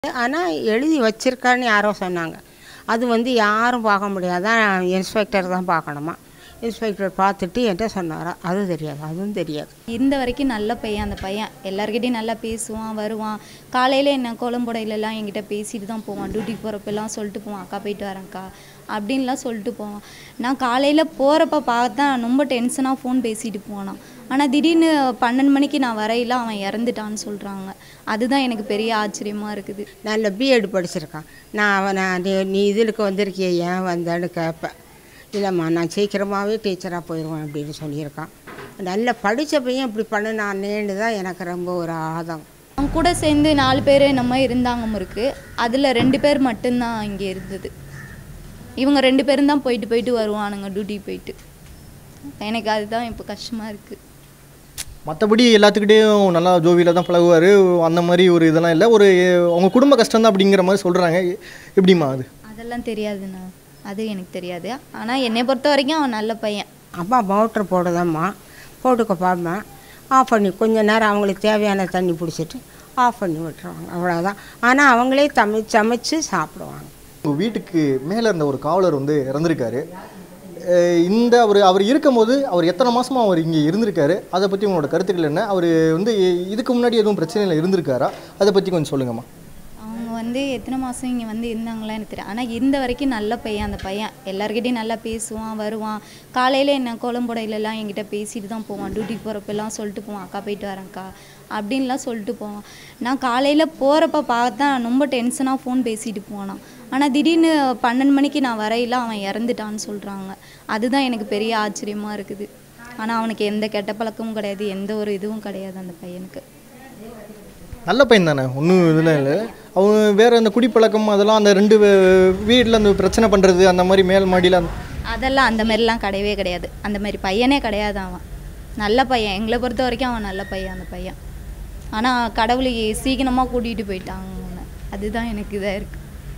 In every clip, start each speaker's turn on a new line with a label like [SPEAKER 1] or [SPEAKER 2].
[SPEAKER 1] ஆனால் எழுதி வச்சிருக்கான்னு யாரோ சொன்னாங்க அது வந்து யாரும் பார்க்க முடியாதான் இன்ஸ்பெக்டர் தான் பார்க்கணுமா இன்ஸ்பெக்டர் பார்த்துட்டு என்கிட்ட சொன்னாரா அது தெரியாது அதுவும் தெரியாது
[SPEAKER 2] இருந்த வரைக்கும் நல்ல பையன் அந்த பையன் எல்லார்கிட்டையும் நல்லா பேசுவான் வருவான் காலையில் என்ன கோலம்புடையிலலாம் என்கிட்ட பேசிட்டு தான் போவான் டியூட்டிக்கு போகிறப்பெல்லாம் சொல்லிட்டு போவான் அக்கா போயிட்டு வரேன்க்கா அப்படின்லாம் சொல்லிட்டு போவான் நான் காலையில் போகிறப்ப பார்த்தா ரொம்ப டென்ஷனாக ஃபோன் பேசிட்டு போனான் ஆனால் திடீர்னு பன்னெண்டு மணிக்கு நான் வரையில அவன் இறந்துட்டான்னு சொல்கிறாங்க அதுதான் எனக்கு பெரிய ஆச்சரியமாக இருக்குது
[SPEAKER 1] நல்ல பிஎட் படிச்சிருக்கான் நான் அவனை நீ நீ இதுக்கு வந்திருக்கிய ஏன் வந்தேன்னு கேட்பேன் இல்லைம்மா நான் சீக்கிரமாகவே டீச்சராக போயிடுவேன் அப்படின்னு சொல்லியிருக்கான் நல்ல படித்த பையன் இப்படி பண்ணினானேன்னு தான் எனக்கு ரொம்ப ஒரு ஆதங்கம்
[SPEAKER 2] அவன் கூட சேர்ந்து நாலு பேர் நம்ம இருந்தாங்க முறுக்கு அதில் ரெண்டு பேர் மட்டும்தான் இங்கே இருந்தது இவங்க ரெண்டு பேரும் தான் போயிட்டு போயிட்டு வருவானுங்க டியூட்டி போயிட்டு எனக்கு அதுதான் இப்போ கஷ்டமாக இருக்குது
[SPEAKER 3] மற்றபடி எல்லாத்துக்கிட்டேயும் நல்லா ஜோவியில் தான் பழகுவார் அந்த மாதிரி ஒரு இதெல்லாம் இல்லை ஒரு அவங்க குடும்ப கஷ்டம் தான் அப்படிங்கிற மாதிரி சொல்கிறாங்க எப்படிம்மா அது
[SPEAKER 2] அதெல்லாம் தெரியாதுண்ணா அது எனக்கு தெரியாது ஆனால் என்னை பொறுத்த வரைக்கும் அவன் நல்ல பையன்
[SPEAKER 1] அம்மா மோட்ரு போடுதம்மா போட்டுக்க பார்ப்பேன் ஆஃப் பண்ணி கொஞ்ச நேரம் அவங்களுக்கு தேவையான தண்ணி பிடிச்சிட்டு ஆஃப் பண்ணி விட்டுருவாங்க அவ்வளோதான் ஆனால் அவங்களே தமி சமைச்சு சாப்பிடுவாங்க
[SPEAKER 3] உங்கள் வீட்டுக்கு மேலே இருந்த ஒரு காவலர் வந்து இறந்துருக்காரு அஹ் இந்த அவர் அவர் இருக்கும்போது அவர் எத்தனை மாசமா அவர் இங்கே இருந்திருக்காரு அதை பற்றி உங்களோட கருத்துக்கள் என்ன அவர் வந்து இதுக்கு முன்னாடி எதுவும் பிரச்சனையில் இருந்திருக்காரா அதை பற்றி கொஞ்சம் சொல்லுங்கம்மா
[SPEAKER 2] அவங்க வந்து எத்தனை மாதம் இங்கே வந்து இருந்தாங்களா எனக்கு தெரியும் ஆனால் இருந்த வரைக்கும் நல்ல பையன் அந்த பையன் எல்லார்கிட்டையும் நல்லா பேசுவான் வருவான் காலையில் என்ன கோலம்புடையிலலாம் என்கிட்ட பேசிட்டு தான் போவான் டியூட்டிக்கு போகிறப்பெல்லாம் சொல்லிட்டு போவான் அக்கா போயிட்டு வரேன்க்கா அப்படின்லாம் சொல்லிட்டு போவான் நான் காலையில் போகிறப்ப பார்த்தா ரொம்ப டென்ஷனாக ஃபோன் பேசிட்டு போனான் ஆனால் திடீர்னு பன்னெண்டு மணிக்கு நான் வரையில அவன் இறந்துட்டான்னு சொல்கிறாங்க அதுதான் எனக்கு பெரிய ஆச்சரியமாக இருக்குது ஆனால் அவனுக்கு எந்த கெட்ட பழக்கமும் கிடையாது எந்த ஒரு இதுவும் கிடையாது அந்த பையனுக்கு
[SPEAKER 3] நல்ல பையன் தானே ஒன்றும் இதில் இல்லை அவங்க வேறு அந்த குடிப்பழக்கம் அதெல்லாம் அந்த ரெண்டு வீட்டில் அந்த பிரச்சனை பண்ணுறது அந்த மாதிரி மேல் மாடியில் அந்த
[SPEAKER 2] அதெல்லாம் அந்த மாதிரிலாம் கிடையவே கிடையாது அந்த மாதிரி பையனே கிடையாது அவன் நல்ல பையன் எங்களை பொறுத்த வரைக்கும் அவன் நல்ல பையன் அந்த பையன் ஆனால் கடவுளை சீக்கிரமாக கூட்டிகிட்டு போயிட்டாங்க அவனை அதுதான் எனக்கு இதாக இருக்குது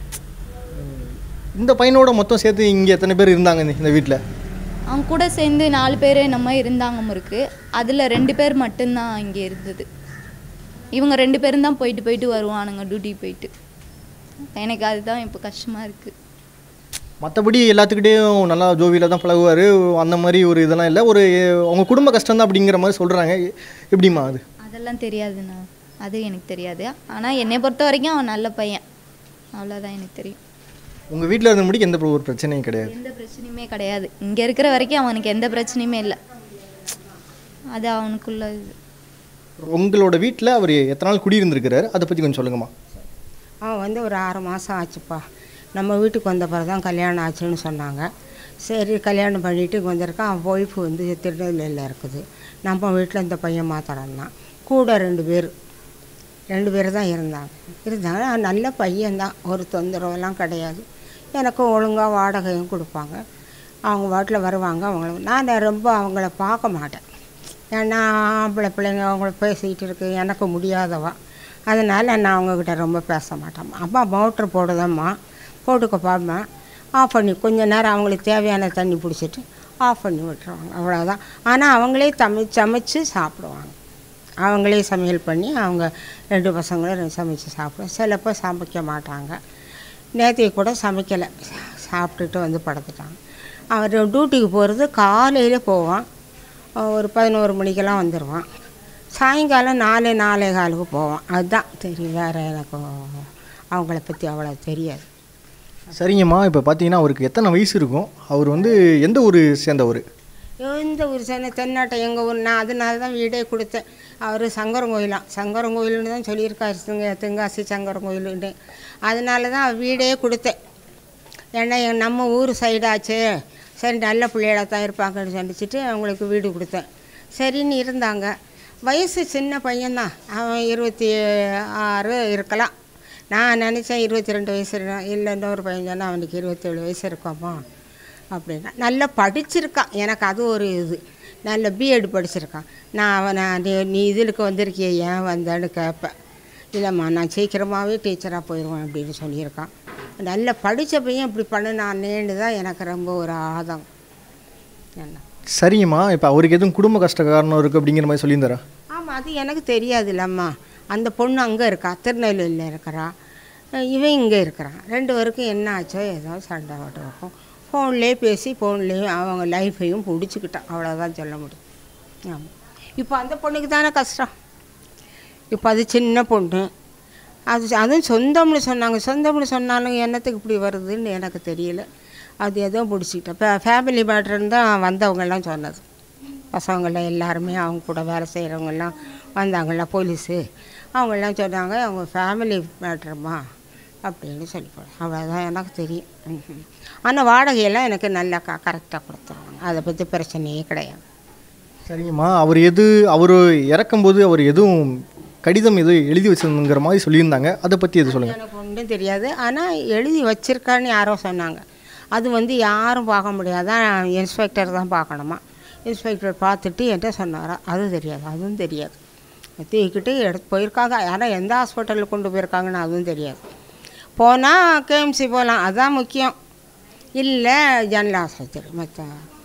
[SPEAKER 3] இந்த பையனோட மொத்தம் சேர்த்து இங்கே எத்தனை பேர் இருந்தாங்க இந்த- இந்த வீட்டில்
[SPEAKER 2] அவன் கூட சேர்ந்து நாலு பேர் நம்ம இருந்தாங்க முறுக்கு அதில் ரெண்டு பேர் மட்டும்தான் இங்கே இருந்தது இவங்க ரெண்டு பேரும் தான் போயிட்டு போயிட்டு வருவானுங்க டியூட்டி போயிட்டு எனக்கு அதுதான் இப்போ கஷ்டமாக இருக்குது
[SPEAKER 3] மற்றபடி எல்லாத்துக்கிட்டேயும் நல்லா ஜோவியில் தான் பழகுவார் அந்த மாதிரி ஒரு இதெல்லாம் இல்லை ஒரு அவங்க குடும்ப கஷ்டம் தான் அப்படிங்கிற மாதிரி சொல்கிறாங்க எப்படிம்மா அது
[SPEAKER 2] அதெல்லாம் தெரியாதுண்ணா அது எனக்கு தெரியாது ஆனால் என்னை பொறுத்த வரைக்கும் அவன் நல்ல பையன் அவ்வளோதான் எனக்கு தெரியும்
[SPEAKER 3] உங்கள் வீட்டில் இருந்த முடிக்கு எந்த ஒரு பிரச்சனையும் கிடையாது
[SPEAKER 2] எந்த பிரச்சனையுமே கிடையாது இங்கே இருக்கிற வரைக்கும் அவனுக்கு எந்த பிரச்சனையுமே இல்லை அது அவனுக்குள்ள இது
[SPEAKER 3] உங்களோட வீட்டில் அவர் எத்தனை நாள் குடியிருந்திருக்கிறாரு அதை பற்றி கொஞ்சம் சொல்லுங்கம்மா
[SPEAKER 1] அவன் வந்து ஒரு ஆறு மாதம் ஆச்சுப்பா நம்ம வீட்டுக்கு வந்த பிறகு தான் கல்யாணம் ஆச்சுன்னு சொன்னாங்க சரி கல்யாணம் பண்ணிட்டு இங்க வந்திருக்கான் அவன் ஒய்ஃபு வந்து திருநெல்வேலியில் இருக்குது நம்ம வீட்டில் இந்த பையன் மாத்திரம் தான் கூட ரெண்டு பேர் ரெண்டு பேர் தான் இருந்தாங்க இருந்தாங்க அவன் நல்ல பையன்தான் ஒரு தொந்தரவெல்லாம் கிடையாது எனக்கும் ஒழுங்காக வாடகையும் கொடுப்பாங்க அவங்க வாட்டில் வருவாங்க அவங்கள நான் ரொம்ப அவங்கள பார்க்க மாட்டேன் ஏன்னா ஆம்பளை பிள்ளைங்க அவங்கள பேசிக்கிட்டு இருக்கு எனக்கு முடியாதவா அதனால் நான் அவங்கக்கிட்ட ரொம்ப பேச மாட்டேன் அம்மா மோட்ரு போடுதம்மா போட்டுக்க பார்ப்பேன் ஆஃப் பண்ணி கொஞ்ச நேரம் அவங்களுக்கு தேவையான தண்ணி பிடிச்சிட்டு ஆஃப் பண்ணி விட்டுருவாங்க அவ்வளோதான் ஆனால் அவங்களே தமி சமைச்சு சாப்பிடுவாங்க அவங்களே சமையல் பண்ணி அவங்க ரெண்டு பசங்களும் ரெண்டு சமைச்சு சாப்பிடுவோம் சிலப்போ சமைக்க மாட்டாங்க நேற்றைக்கு கூட சமைக்கலை சாப்பிட்டுட்டு வந்து படுத்துட்டாங்க அவர் டியூட்டிக்கு போகிறது காலையில் போவான் ஒரு பதினோரு மணிக்கெல்லாம் வந்துடுவான் சாயங்காலம் நாலு நாலே காலுக்கு போவான் அதுதான் தெரியும் வேறு எனக்கு அவங்கள பற்றி அவ்வளோ தெரியாது
[SPEAKER 3] சரிங்கம்மா இப்போ பார்த்தீங்கன்னா அவருக்கு எத்தனை வயசு இருக்கும் அவர் வந்து எந்த ஊர் சேர்ந்தவர்
[SPEAKER 1] இந்த ஊர் சென்னை தென்னாட்டை எங்கள் ஊர் நான் அதனால தான் வீடே கொடுத்தேன் அவர் சங்கரங்கோயிலாம் சங்கரங்கோயில்னு தான் சொல்லியிருக்காரு திங்க தென்காசி சங்கரங்கோயிலுன்னு அதனால தான் அவர் வீடே கொடுத்தேன் ஏன்னா என் நம்ம ஊர் சைடாச்சே சரி நல்ல பிள்ளைகளாக தான் இருப்பாங்கன்னு நினச்சிட்டு அவங்களுக்கு வீடு கொடுத்தேன் சரின்னு இருந்தாங்க வயசு சின்ன பையன்தான் அவன் இருபத்தி ஆறு இருக்கலாம் நான் நினச்சேன் இருபத்தி ரெண்டு வயசு இருக்கா- இல்லை இன்னொரு பையன் சொன்னா அவனுக்கு இருபத்தேழு வயசு இருக்காமா அப்படின்னா நல்லா படிச்சிருக்கான் எனக்கு அது ஒரு இது நல்ல பிஎட் படிச்சிருக்கான் நான் அவனை நீ நீ இதுக்கு வந்திருக்கிய ஏன் வந்தேன்னு கேட்பேன் இல்லைம்மா நான் சீக்கிரமாகவே டீச்சராக போயிடுவேன் அப்படின்னு சொல்லியிருக்கான் நல்ல படித்த பையன் இப்படி பண்ணினானேன்னு தான் எனக்கு ரொம்ப ஒரு ஆதங்கம் என்ன
[SPEAKER 3] சரிங்கம்மா இப்போ அவருக்கு எதுவும் குடும்ப கஷ்ட காரணம் இருக்குது அப்படிங்கிற மாதிரி சொல்லியிருந்தாரா
[SPEAKER 1] ஆமாம் அது எனக்கு தெரியாது இல்லம்மா அந்த பொண்ணு அங்கே இருக்கா திருநெல்வேலியில் இருக்கிறா அஹ் இவன் இங்கே இருக்கிறான் ரெண்டு பேருக்கும் என்ன ஆச்சோ ஏதோ சண்டை ஓட்ட இருக்கும் ஃபோன்லேயே பேசி ஃபோன்லேயும் அவங்க லைஃப்பையும் பிடிச்சிக்கிட்டான் அவ்வளோதான் சொல்ல முடியும் ஆமாம் இப்போ அந்த பொண்ணுக்கு தானே கஷ்டம் இப்போ அது சின்ன பொண்ணு அது அதுவும் சொந்தம்னு சொன்னாங்க சொந்தம்னு சொன்னாலும் என்னத்துக்கு இப்படி வருதுன்னு எனக்கு தெரியல அது ஏதோ பிடிச்சிக்கிட்டேன் இப்போ ஃபேமிலி மேட்ருன்னு தான் வந்தவங்கெல்லாம் சொன்னது பசங்களாம் எல்லாருமே அவங்க கூட வேலை செய்கிறவங்கெல்லாம் வந்தாங்கள்ல போலீஸு அவங்கெல்லாம் சொன்னாங்க அவங்க ஃபேமிலி மேட்ருமா அப்படின்னு சொல்லி போடுறேன் அவ்வளோதான் எனக்கு தெரியும் ஆனால் வாடகையெல்லாம் எனக்கு நல்லா க கரெக்டாக கொடுத்துருவாங்க அதை பற்றி பிரச்சனையே கிடையாது
[SPEAKER 3] சரிங்கம்மா அவர் எது அவர் இறக்கும்போது அவர் எதுவும் கடிதம் எதுவும் எழுதி வச்சிருந்துங்கிற மாதிரி சொல்லியிருந்தாங்க அதை பற்றி எது சொல்லுங்கள்
[SPEAKER 1] எனக்கு ஒன்றும் தெரியாது ஆனால் எழுதி வச்சிருக்கான்னு யாரோ சொன்னாங்க அது வந்து யாரும் பார்க்க முடியாதான் இன்ஸ்பெக்டர் தான் பார்க்கணுமா இன்ஸ்பெக்டர் பார்த்துட்டு என்கிட்ட சொன்னாரா அது தெரியாது அதுவும் தெரியாது தூக்கிட்டு எடுத்து போயிருக்காங்க யாரும் எந்த ஹாஸ்பிட்டலுக்கு கொண்டு போயிருக்காங்கன்னு அதுவும் தெரியாது போனால் கேஎம்சி போகலாம் அதுதான் முக்கியம் இல்லை ஜனரல் ஆஸ்பத்திரி மற்ற